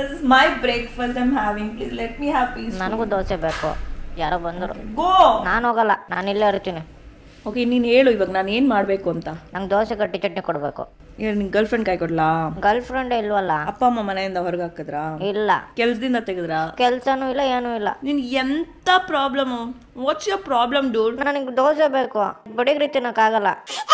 This is my breakfast I'm having. Please let me have peace. ನನಗೂ ದೋಸೆ ಬೇಕು ಯಾರೋ ಬಂದರು Go. ನಾನು ಹೋಗಲ್ಲ ನಾನು ಇಲ್ಲೇ ಇರ್ತೀನಿ ಓಕೆ ನೀನು ಹೇಳು ಇವಾಗ ನಾನು ಏನು ಮಾಡಬೇಕು ಅಂತ ನಂಗೆ ದೋಸೆ ಕಟ್ಟಿ ಚಟ್ನಿ ಕೊಡಬೇಕು ಈಗ ನಿನ್ ಗರ್ಲ್ ಫ್ರೆಂಡ್ ಕೈ ಕೊಡ್ಲಾ ಗರ್ಲ್ ಫ್ರೆಂಡ್ ಇಲ್ವಲ್ಲ ಅಪ್ಪ ಅಮ್ಮ ಮನೆಯಿಂದ ಹೊರಗೆ ಹಾಕಿದ್ರಾ ಇಲ್ಲ ಕೆಲ್ಸದಿಂದ ತೆಗೆದ್ರಾ ಕೆಲ್ಸನೂ ಇಲ್ಲ ಏನೂ ಇಲ್ಲ ನಿನ್ ಎಂತ problem what's your problem dude ನನಗೆ ದೋಸೆ ಬೇಕು ಬಡಿಗ್ರಿ ತಿನ್ನಕ್ಕಾಗಲ್ಲ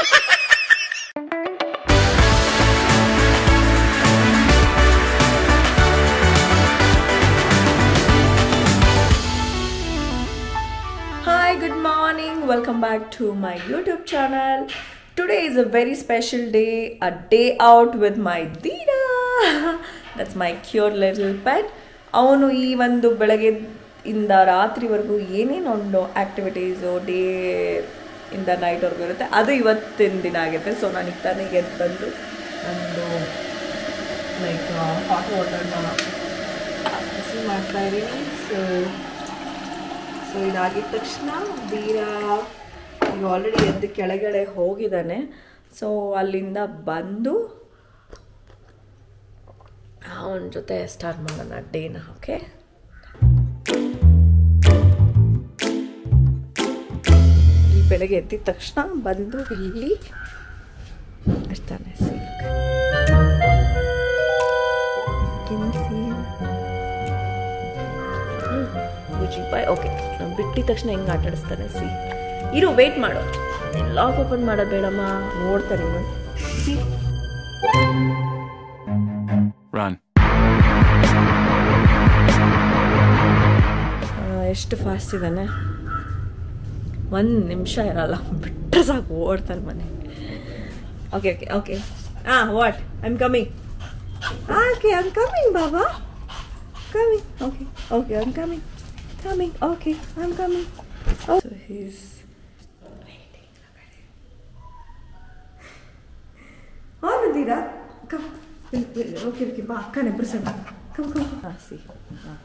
Hi, good morning. Welcome back to my YouTube channel. Today is a very special day, a day out with my Dina. That's my cute little pet. ಅವನು ಈ ಒಂದು ಬೆಳಗ್ಗೆ ಇಂದ ರಾತ್ರಿವರೆಗೂ ಏನೇನು ಒಂದು activities day ಇಂದ ನೈಟ್ವರೆಗೂ ಇರುತ್ತೆ ಅದು ಇವತ್ತಿನ ದಿನ ಆಗುತ್ತೆ ಸೊ ನಾನು ಈಗ ತಾನೇ ಎದ್ದು ಬಂದು ಒಂದು ಲೈಕ್ ಹಾಟ್ ವಾಟರ್ನ ಬಿಸಿ ಮಾಡ್ತಾ ಇದ್ದೀನಿ ಸೊ ಸೊ ಇದಾಗಿದ ತಕ್ಷಣ ಬೀರ ಈಗ ಆಲ್ರೆಡಿ ಎದ್ದು ಕೆಳಗಡೆ ಹೋಗಿದ್ದಾನೆ ಸೊ ಅಲ್ಲಿಂದ ಬಂದು ಅವನ ಜೊತೆ ಸ್ಟಾರ್ಟ್ ಮಾಡೋಣ ಡೇನ ಓಕೆ ಈ ಬೆಳಗ್ಗೆ ಎದ್ದಿದ ತಕ್ಷಣ ಬಂದು ಇಲ್ಲಿ ಇರ್ತಾನೆ ಬುಜಿ ಬಾಯ್ ಓಕೆ ಬಿಟ್ಟಿದ ತಕ್ಷಣ ಹೆಂಗೆ ಆಟ ಆಡಿಸ್ತಾನೆ ಸಿ ಇರು ವೇಟ್ ಮಾಡು ಲಾಕ್ ಓಪನ್ ಮಾಡೋದು ಬೇಡಮ್ಮ ನೋಡ್ತಾನೆ ಇವನು ಸಿ Run. ಎಷ್ಟು ಫಾಸ್ಟ್ ಇದ್ದಾನೆ ಒಂದು ನಿಮಿಷ ಇರಲ್ಲ ಬಿಟ್ಟರೆ ಸಾಕು ಓಡ್ತಾನೆ ಮನೆ ಓಕೆ ಓಕೆ ಓಕೆ ಹಾಂ what I am coming okay I am coming ಬಾಬಾ coming okay okay I am coming coming okay I am coming so he's ಬಂದಿರಾ ಕಮ್ ಓಕೆ ಓಕೆ ಬಾ ಅಕ್ಕನ ಇಬ್ಬರು ಸಣ್ಣ ಕಮ್ ಕಮ್ ಹಾಂ ಸಿ ಹಾಂ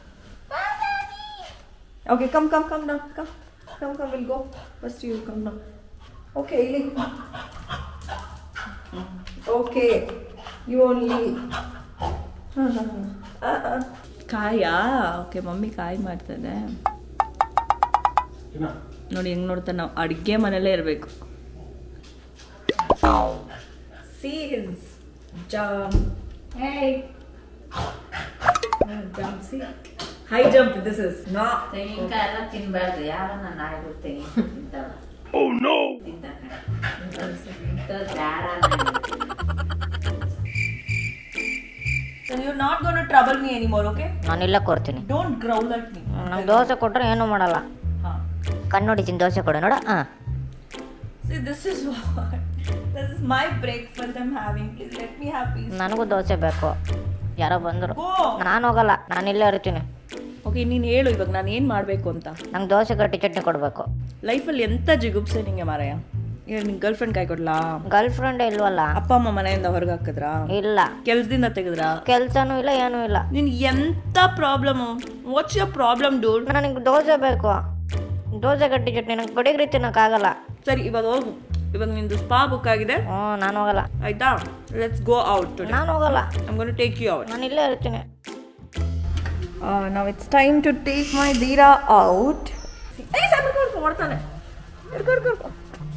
Okay, come, come, come now. Come, come, come. We'll go. First, you come now. Okay, Ili. Okay, you only. ಕಾಯಾ okay mummy ಕಾಯಿ ಮಾಡ್ತದೆ ನೋಡಿ ಹೆಂಗ್ ನೋಡ್ತಾ ನಾವು ಅಡುಗೆ ಮನೆಯಲ್ಲೇ ಇರಬೇಕು see his jam hey jam see hi jump this is ನಾ ತೆಂಗಿನಕಾಯಿ ಎಲ್ಲ ತಿನ್ಬಾರ್ದು ಯಾರನ್ನ ನಾಯಿಗಳು ತೆಂಗಿನ ತಿಂತಾವ So you're not going to trouble me anymore, okay? ನಾನು ಇಲ್ಲೇ ಕೊಡ್ತೀನಿ Don't growl at me. ನಂಗೆ ದೋಸೆ ಕೊಟ್ರೆ ಏನೂ ಮಾಡಲ್ಲ Huh. ಕಣ್ಣು ಹೊಡಿತೀನಿ ದೋಸೆ ಕೊಡು ನೋಡ ಹಾಂ See, this is what. This is my breakfast I'm having. Please let me have peace. ನನಗೂ ದೋಸೆ ಬೇಕು ಯಾರೋ ಬಂದರು Go. ನಾನು ಹೋಗಲ್ಲ ನಾನು ಇಲ್ಲೇ ಇರ್ತೀನಿ ಓಕೆ ನೀನು ಹೇಳು ಇವಾಗ ನಾನು ಏನು ಮಾಡಬೇಕು ಅಂತ ನಂಗೆ ದೋಸೆ ಕಟ್ಟಿ ಚಟ್ನಿ ಕೊಡಬೇಕು ಲೈಫಲ್ಲಿ ಎಂಥ ಜಿಗುಪ್ಸೆ ನಿಂಗೆ ಮಾರಾಯ ಈಗ ನಿನ್ನ ಗರ್ಲ್ ಫ್ರೆಂಡ್ ಕೈ ಕೊಡ್ಲಾ ಗರ್ಲ್ ಫ್ರೆಂಡ್ ಇಲ್ವಲ್ಲ ಅಪ್ಪ ಅಮ್ಮ ಮನೆಯಿಂದ ಹೊರಗೆ ಹಾಕಿದ್ರಾ ಇಲ್ಲ ಕೆಲ್ಸದಿಂದ ತೆಗೆದ್ರಾ ಕೆಲ್ಸನೂ ಇಲ್ಲ ಏನೂ ಇಲ್ಲ ನಿನ್ ಎಂಥ problem what's your problem dude ನನಗೆ ದೋಸೆ ಬೇಕು ದೋಸೆ ಕಟ್ಟಿ ಚಟ್ನಿ ನಂಗೆ ಬಡಿಗ್ರಿ ತಿನ್ನಕ್ಕಾಗಲ್ಲ ಸರಿ ಇವಾಗ ಹೋಗು ಇವಾಗ ನಿಂದು ಸ್ಪಾ ಬುಕ್ ಆಗಿದೆ ಹ್ಞೂ ನಾನು ಹೋಗಲ್ಲ ಆಯ್ತಾ ಲೆಟ್ಸ್ ಗೋ ಔಟ್ ಟುಡೇ ನಾನು ಹೋಗಲ್ಲ I'm gonna take you out ನಾನು ಇಲ್ಲೇ ಇರ್ತೀನಿ Uh, now it's time to take my Dira out. Hey, Sam, ಹಿಡ್ಕೊ, ಓಡ್ತಾನೆ ಹಿಡ್ಕೊ, ಹಿಡ್ಕೊ, ಹಿಡ್ಕೊ.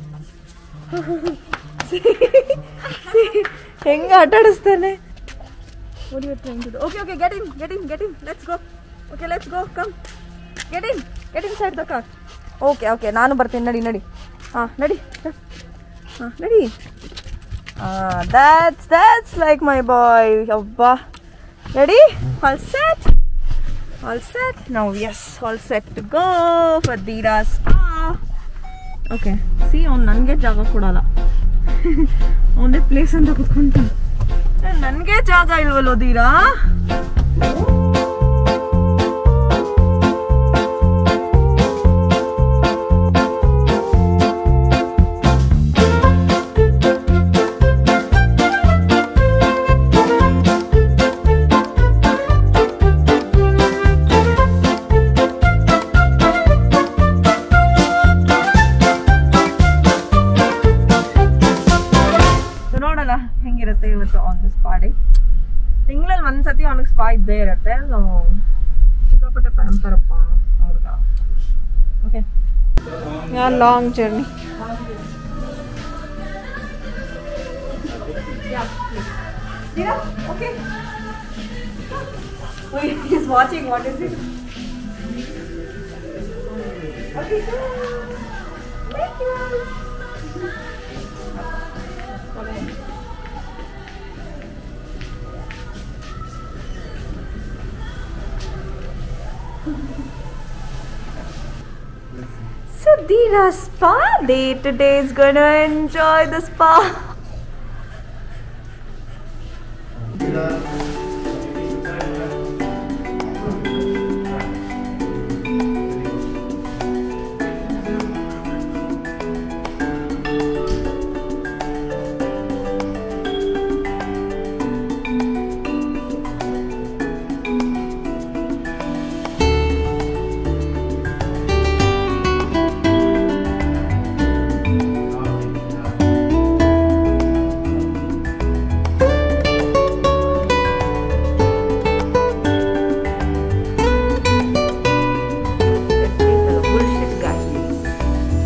ಹೆಂಗ ಆಟ ಆಡಿಸ್ತಾನೆ What are you trying to do? Okay, okay, get in, get in, get in. Let's go. Okay, let's go. Come. Get in. Get inside the car. Okay, okay. ನಾನು ಬರ್ತೀನಿ ನಡಿ ನಡಿ ಹಾಂ ನಡಿ ಹಾಂ ನಡಿ ಹಾಂ that's that's like my boy ಅಬ್ಬಾ ready all set all set now yes all set to go for Dira's spa okay see ಅವ್ನು ನನಗೆ ಜಾಗ ಕೊಡಲ್ಲ ಅವನೇ ಪ್ಲೇಸ್ ಅಂತ ಕುತ್ಕೊಂತಾನೆ ನನಗೆ ಜಾಗ ಇಲ್ವಲ್ಲೋ ದೀರಾ ಸೊ ನೋಡೋಣ ಹೆಂಗಿರುತ್ತೆ ಇವತ್ತು ಆನ್ ದಿಸ್ ಪಾಡಿ ತಿಂಗಳಲ್ಲಿ ಒಂದ್ಸತಿ ಅವನಿಗೆ ಸ್ಪಾ ಇದ್ದೇ ಇರುತ್ತೆ ಸೊ ಸಿಕ್ಕಾಪಟ್ಟೆ ಪ್ಯಾಂಪರಪ್ಪ ಹೌದಾ okay long journey okay Wait, he's watching. What is it? Okay. Thank you. So Dira spa day today is gonna enjoy the spa. Bullshit guy.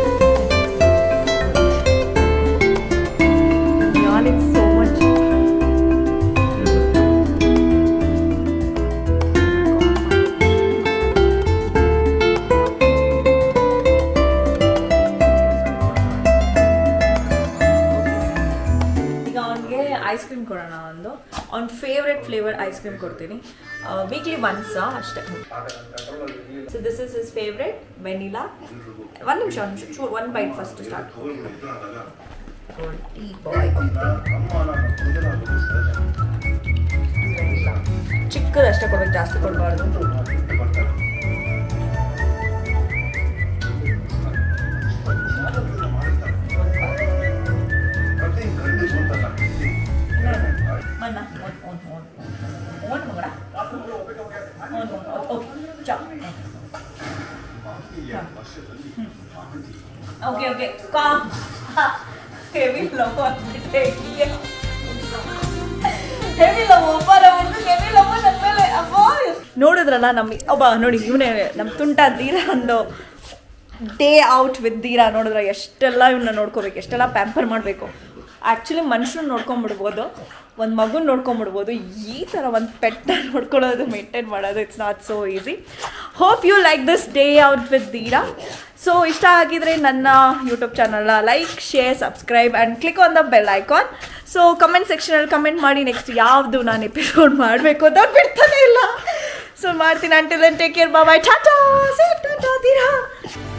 Yawning so much. ಈಗ ಅವನಿಗೆ ಐಸ್ ಕ್ರೀಮ್ ಕೊಡೋಣ ಒಂದು ಅವ್ನ favourite flavour ice cream ಕೊಡ್ತೀನಿ weekly once ಅಷ್ಟೇ so this is is favourite vanilla ಒಂದು ನಿಮಿಷ ಒಂದು ನಿಮಿಷ ಚೂರು ಒನ್ ಬೈಟ್ ಫಸ್ಟ್ ಸ್ಟಾರ್ಟ್ ಟೀ ಬಾಯ್ ಚಿಕ್ಕದಷ್ಟೇ ಕೊಡ್ಬೇಕು ಜಾಸ್ತಿ ಕೊಡಬಾರ್ದು ಮನ್ನ ಓನ್ ಓನ್ ಓನ್ ಓನ್ ಮಗಡ ಓನ್ ಓನ್ ಓಕೆ ಚಾ ಓಕೆ ಓಕೆ ಕಾ ಹೆವಿ ಲವ್ ಅಂದ್ಬಿಟ್ಟೆ ಹೆವಿ ಲವ್ ಒಬ್ಬರ ಹುಡುಗ ಹೆವಿ ಲವ್ ನನ್ನ ಮೇಲೆ ಅಪ್ಪ ನೋಡಿದ್ರಲ್ಲ ನಮ್ಮ ಒಬ್ಬ ನೋಡಿ ಇವನೇ ನಮ್ಮ ತುಂಟ ದೀರ ಒಂದು ಡೇ ಔಟ್ ವಿತ್ ದೀರಾ ನೋಡಿದ್ರೆ ಎಷ್ಟೆಲ್ಲ ಇವನ್ನ ನೋಡ್ಕೋಬೇಕು ಎಷ್ಟೆಲ್ಲ ಪ್ಯಾಂಪರ್ ಮಾಡಬೇಕು ಆ್ಯಕ್ಚುಲಿ ಮನುಷ್ಯನ ನೋಡ್ಕೊಂಬಿಡ್ಬೋದು ಒಂದು ಮಗುನ ನೋಡ್ಕೊಂಬಿಡ್ಬೋದು ಈ ಥರ ಒಂದು ಪೆಟ್ಟ ನೋಡ್ಕೊಳ್ಳೋದು ಮೇಂಟೈನ್ ಮಾಡೋದು it's not so easy hope you like this day out with Dira so ಇಷ್ಟ ಆಗಿದ್ರೆ ನನ್ನ ಯೂಟ್ಯೂಬ್ ಚಾನಲ್ನ like share subscribe and click on the bell icon so comment ಸೆಕ್ಷನಲ್ಲಿ ಕಮೆಂಟ್ ಮಾಡಿ ನೆಕ್ಸ್ಟ್ ಯಾವುದು ನಾನು ಎಪಿಸೋಡ್ ಮಾಡಬೇಕು ಅಂತ ಬಿಡ್ತಾನೆ ಇಲ್ಲ ಸೊ ಮಾಡ್ತೀನಿ ಅಂಟಿಲ್ ಟೇಕ್ ಕೇರ್ ಬಾಯ್ ಟಾಟಾ ಸೇ ಟಾಟಾ ದೀರಾ